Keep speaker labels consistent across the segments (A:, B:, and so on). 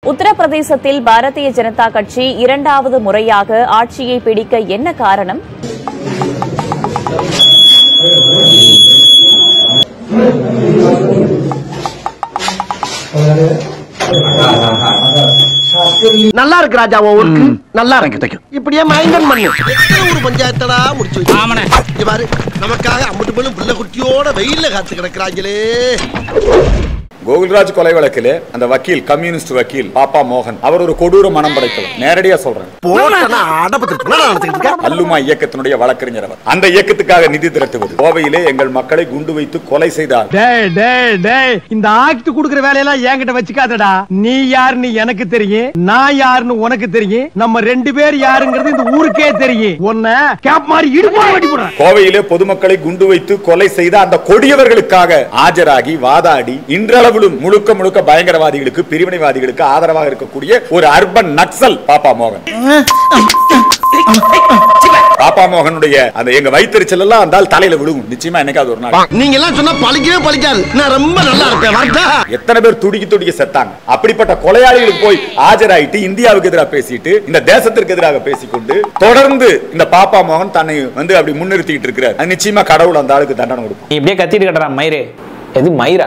A: உத்தரப்பிரதேசத்தில் பாரதிய ஜனதா கட்சி இரண்டாவது முறையாக ஆட்சியை பிடிக்க என்ன காரணம்
B: நல்லா இருக்கு ராஜா உன் ஒர்க்கு நல்லா இருக்கு இப்படியே மைண்டன் பண்ணு
C: எத்தனை ஒரு பஞ்சாயத்தடா முடிச்சு வச்சு இங்க பாரு நமக்காக அம்பட்டு பெண்ணும் பிள்ளை குட்டியோட வெயில்ல காத்து கிடக்குறாங்களே
D: கோகுல்ராஜ் கொலை வழக்கிலே அந்த வக்கீல் கம்யூனிஸ்ட் வக்கீல் பாப்பா மோகன் அவர் ஒரு கொடூர மனம் படைத்தவர் நேரடியா சொல்றேன்
C: போட்டனா அடப்பத்து நடந்துக்கிட்டு இருக்க
D: அல்லுமா இயக்கத்தினுடைய வழக்கறிஞர் அவர் அந்த இயக்கத்துக்காக நிதி திரட்டுவது கோவையிலே எங்கள் மக்களை குண்டு வைத்து கொலை செய்தார்
B: டேய் டேய் டேய் இந்த ஆக்ட் குடுக்குற வேலையெல்லாம் என்கிட்ட வச்சுக்காதடா நீ யாருன்னு எனக்கு தெரியும் நான் யாருன்னு உனக்கு தெரியும் நம்ம ரெண்டு பேர் யாருங்கிறது இந்த ஊருக்கே தெரியும் உன்னை கேப் மாதிரி இடுப்பா வெட்டி போடுறேன்
D: கோவையிலே பொதுமக்களை குண்டு வைத்து கொலை செய்த அந்த கொடியவர்களுக்காக ஆஜராகி வாதாடி இன்றளவிலும் முழுக்க முழுக்க பயங்கரவாதிகளுக்கு பிரிவினைவாதிகளுக்கு ஆதரவாக இருக்கக்கூடிய ஒரு அர்பன் நக்சல் பாப்பா மோகன் பாப்பா மோகனுடைய அந்த எங்க வயிற்றுச்சல் எல்லாம் அந்த ஆள் தலையில விழுகும் நிச்சயமா என்னைக்காவது ஒரு நாள்
C: நீங்க எல்லாம் சொன்னா பழிக்கவே பழிக்காது நான் ரொம்ப நல்லா இருப்பேன் வரட்டா
D: எத்தனை பேர் துடிக்கி துடிக்கி செத்தாங்க அப்படிப்பட்ட கொலையாளிகளுக்கு போய் ஆஜராயிட்டு இந்தியாவுக்கு எதிராக பேசிட்டு இந்த தேசத்திற்கு எதிராக பேசிக்கொண்டு தொடர்ந்து இந்த பாப்பா மோகன் தன்னை வந்து அப்படி முன்னிறுத்திட்டு இருக்கிறார் அது நிச்சயமா கடவுள் அந்த ஆளுக்கு தண்டனை கொடுக்கும்
E: நீ இப்படியே கத்திட்டு கட்டுறான் மயிறு எது மயிரா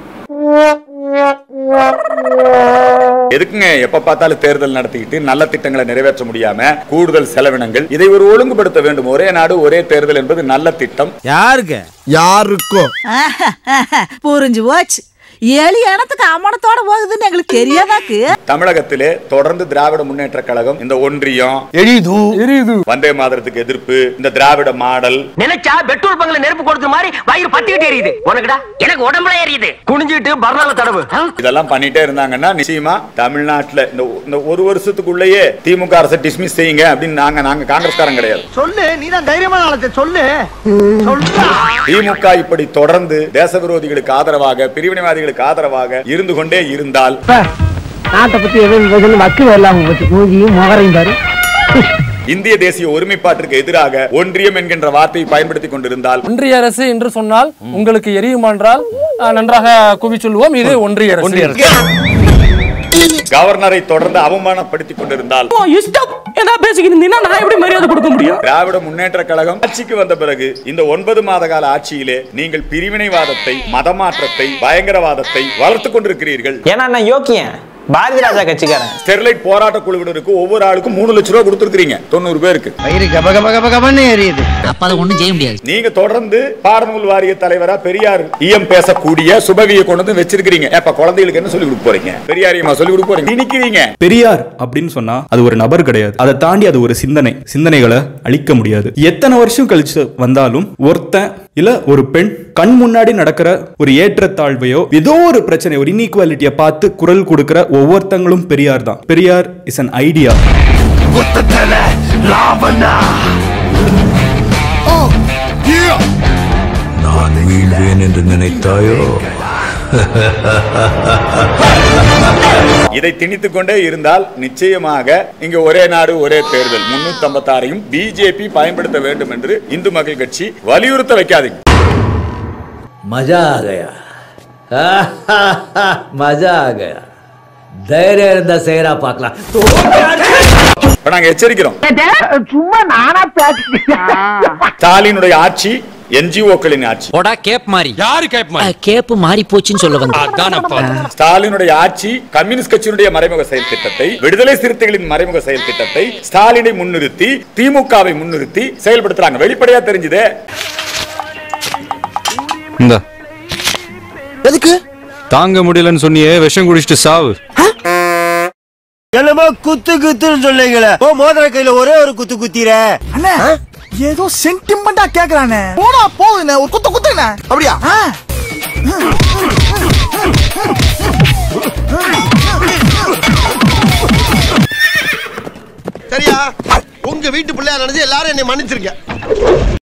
D: எதுக்குங்க எப்ப பார்த்தாலும் தேர்தல் நடத்திக்கிட்டு நல்ல திட்டங்களை நிறைவேற்ற முடியாம கூடுதல் செலவினங்கள் இதை ஒரு ஒழுங்குபடுத்த வேண்டும் ஒரே நாடு ஒரே தேர்தல் என்பது நல்ல திட்டம்
F: யாருக்கு
C: யாருக்கும்
G: புரிஞ்சு போச்சு ஏழு இனத்துக்கு அமனத்தோட போகுதுன்னு எங்களுக்கு தெரியாதாக்கு
D: தமிழகத்திலே தொடர்ந்து திராவிட முன்னேற்ற கழகம் இந்த ஒன்றியம்
C: எரியுது
D: வந்தே மாதரத்துக்கு எதிர்ப்பு இந்த திராவிட மாடல்
B: நினைச்சா பெட்ரோல் பங்க்ல நெருப்பு கொடுத்த மாதிரி வயிறு பத்திக்கிட்டு எரியுது உனக்குடா எனக்கு உடம்புல எரியுது குனிஞ்சிட்டு பர்னால தடவு
D: இதெல்லாம் பண்ணிட்டே இருந்தாங்கன்னா நிச்சயமா தமிழ்நாட்டுல இந்த இந்த ஒரு வருஷத்துக்குள்ளேயே திமுக அரசை டிஸ்மிஸ் செய்யுங்க அப்படின்னு நாங்க நாங்க காங்கிரஸ்காரன் கிடையாது
B: சொல்லு நீ தான் தைரியமான ஆளத்தை சொல்லு சொல்லு
D: திமுக இப்படி தொடர்ந்து தேச விரோதிகளுக்கு ஆதரவாக பிரிவினைவாதிகளுக்கு ஆதரவாக இருந்து கொண்டே இருந்தால்
B: நாட்டை பத்தி எதுவும் வக்கு வரலாம போச்சு மூஞ்சியும் முகரையும் பாரு
D: இந்திய தேசிய ஒருமைப்பாட்டிற்கு எதிராக ஒன்றியம் என்கின்ற வார்த்தையை பயன்படுத்தி கொண்டிருந்தால்
H: ஒன்றிய அரசு என்று சொன்னால் உங்களுக்கு எரியுமா என்றால் அஹ், நன்றாக குவி சொல்லுவோம் இது ஒன்றிய அரசு
D: கவர்னரை தொடர்ந்து அவமானப்படுத்திக் கொண்டிருந்தால்
H: ஓ, இஷ்டம் ஏதா பேசிக்கிட்டு இருந்தீங்கன்னா நான் எப்படி மரியாதை கொடுக்க முடியும்
D: திராவிட முன்னேற்ற கழகம் ஆட்சிக்கு வந்த பிறகு இந்த ஒன்பது மாத கால ஆட்சியிலே நீங்கள் பிரிவினைவாதத்தை மதமாற்றத்தை பயங்கரவாதத்தை வளர்த்துக் கொண்டிருக்கிறீர்கள்
E: ஏன்னா நான் யோக்கியன் பாரதி ராஜா கட்சிக்காரன்
D: ஸ்டெர்லைட் போராட்ட குழுவினருக்கு ஒவ்வொரு ஆளுக்கும் மூணு லட்சம் ரூபாய் கொடுத்திருக்கீங்க தொண்ணூறு பேருக்கு
F: வயிறு கப கப கப கபன்னு எரியுது
G: அப்ப அதை ஒண்ணும் செய்ய முடியாது
D: நீங்க தொடர்ந்து பாடநூல் வாரிய தலைவரா பெரியார் ஈயம் பேசக்கூடிய சுபவியை கொண்டு வந்து வச்சிருக்கீங்க அப்ப குழந்தைகளுக்கு என்ன சொல்லி கொடுக்க போறீங்க பெரியாரியமா சொல்லி கொடுக்க போறீங்க நினைக்கிறீங்க
I: பெரியார் அப்படின்னு சொன்னா அது ஒரு நபர் கிடையாது அதை தாண்டி அது ஒரு சிந்தனை சிந்தனைகளை அழிக்க முடியாது எத்தனை வருஷம் கழிச்சு வந்தாலும் ஒருத்தன் இல்ல ஒரு பெண் கண் முன்னாடி நடக்கிற ஒரு ஏற்றத்தாழ்வையோ ஏதோ ஒரு பிரச்சனை ஒரு இன்இக்வாலிட்டியை பார்த்து குரல் கொடுக்கிற ஒவ்வொருத்தங்களும் பெரியார் தான் பெரியார் இஸ் an ஐடியா
F: நான் வீழ்வேன் என்று நினைத்தாயோ
D: இதை திணித்துக் கொண்டே இருந்தால் நிச்சயமாக இங்க ஒரே நாடு ஒரே தேர்தல் முன்னூத்தி ஐம்பத்தாறையும் பிஜேபி பயன்படுத்த வேண்டும் என்று இந்து மக்கள் கட்சி வலியுறுத்த வைக்காதீங்க
F: மஜா ஆ கயா மஜா ஆ கயா தைரியம் இருந்தா செய்யறா பார்க்கலாம்
D: இப்ப நாங்க எச்சரிக்கிறோம்
B: சும்மா நானா பேசிட்டேன்
D: ஸ்டாலினுடைய ஆட்சி என்ஜிஓக்களின் ஆட்சி
J: போடா கேப் மாறி யாரு கேப் மாறி
G: கேப்பு மாறி போச்சுன்னு சொல்ல வந்தேன்
J: அதானப்பா
D: ஸ்டாலினுடைய ஆட்சி கம்யூனிஸ்ட் கட்சியினுடைய மறைமுக செயல் திட்டத்தை விடுதலை சிறுத்தைகளின் மறைமுக செயல் திட்டத்தை ஸ்டாலினை முன்னிறுத்தி திமுகவை முன்னிறுத்தி செயல்படுத்துறாங்க வெளிப்படையா தெரிஞ்சுதே
I: இந்த
C: எதுக்கு
I: தாங்க முடியலன்னு சொன்னியே விஷம் குடிச்சிட்டு சாவு
C: என்னமோ குத்து குத்துன்னு சொல்லுங்களே ஓ மோதிர கையில ஒரே ஒரு குத்து குத்திர
B: ஏதோ சென்டிமெண்டா கேக்குறானே போடா போகுதுண்ணே ஒரு குத்து குத்துண்ணே
C: அப்படியா சரியா உங்க வீட்டு பிள்ளையா நினைச்சு எல்லாரும் என்னை மன்னிச்சிருக்க